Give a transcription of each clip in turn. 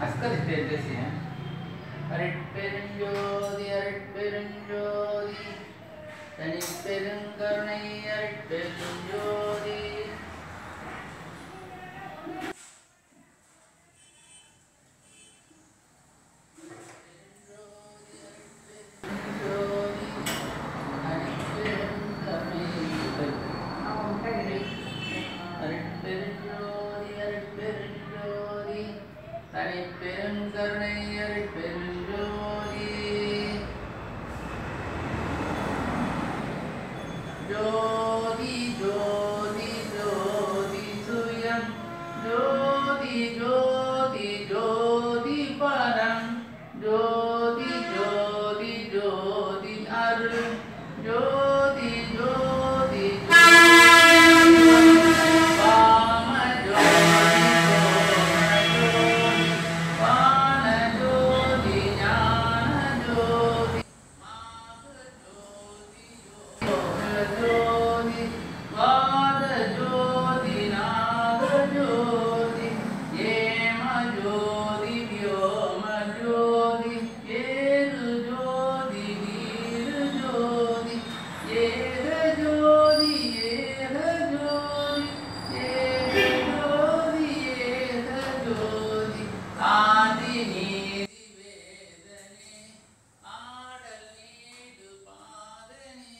அஸ்கரித்து தேசிய அருட்பெருஞ்சோதி அருட்பெருஞ்சோதி தனிப்பெருங்கருணை அருட்பெருஞ்சோதி ஜோதி அருட்பெருங்கருணை அருட்பெருஞ்சோதி அருட்பெருஞ்சோதி தனிப்பெருங்கருணை அருட்பெருஞ்சோதி ஜோதி ஜோதி ஜோதி சுயம் ஜோதி ஜோதி ஜோதி பரம் ஜோதி ஜோதி ஜோதி அருள் ஜோதி ஜோதி வாம ஜோதி ஜோதி வான ஜோதி ஞான ஜோதி ஜோதி வாத ஜோதி நாத ஜோதி ஏம ஜோதி வியோம ஜோதி ஏரு ஜோதி வீரு ஜோதி ஏக ஜோதி ஏக ஜோதி ஏக ஜோதி ஏக ஜோதி ஆதி நீதி வேதனே ஆடல் நீடு பாதனே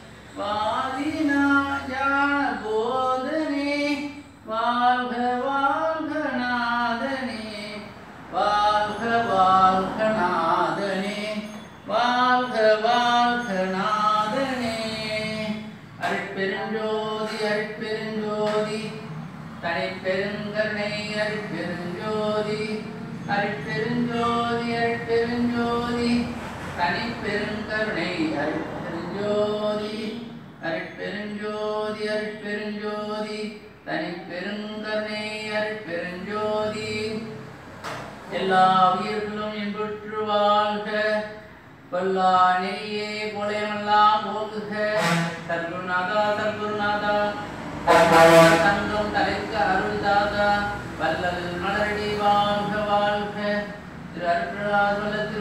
வாதினாஜான போதனே வாழ்க வாழ்க நாதனே வாழ்க வாழ்க நாதனே வாழ்க வாழ்க நாதனே அருட்பெருஞ்சோதி அருட்பெருஞ்சோதி தனிப்பெருங்கருணை அருட்பெருஞ்சோதி அருட்பெருஞ்சோதி அருட்பெருஞ்சோதி தனிப்பெருங்கருணை அருட்பெருஞ்சோதி அருட்பெருஞ்சோதி அருட்பெருஞ்சோதி தனிப்பெருங்கருணை அருட்பெருஞ்சோதி எல்லா உயிர்களும் இன்புற்று வாழ்க கொல்லா நெறியே புலையமெல்லாம் போகுக சர்க்குருநாதா சர்க்குருநாதா தங்கம் தலைக்க அருள்தாதா வல்லல் மலரடி வாழ்க வாழ்க திரு அருளாசலத்து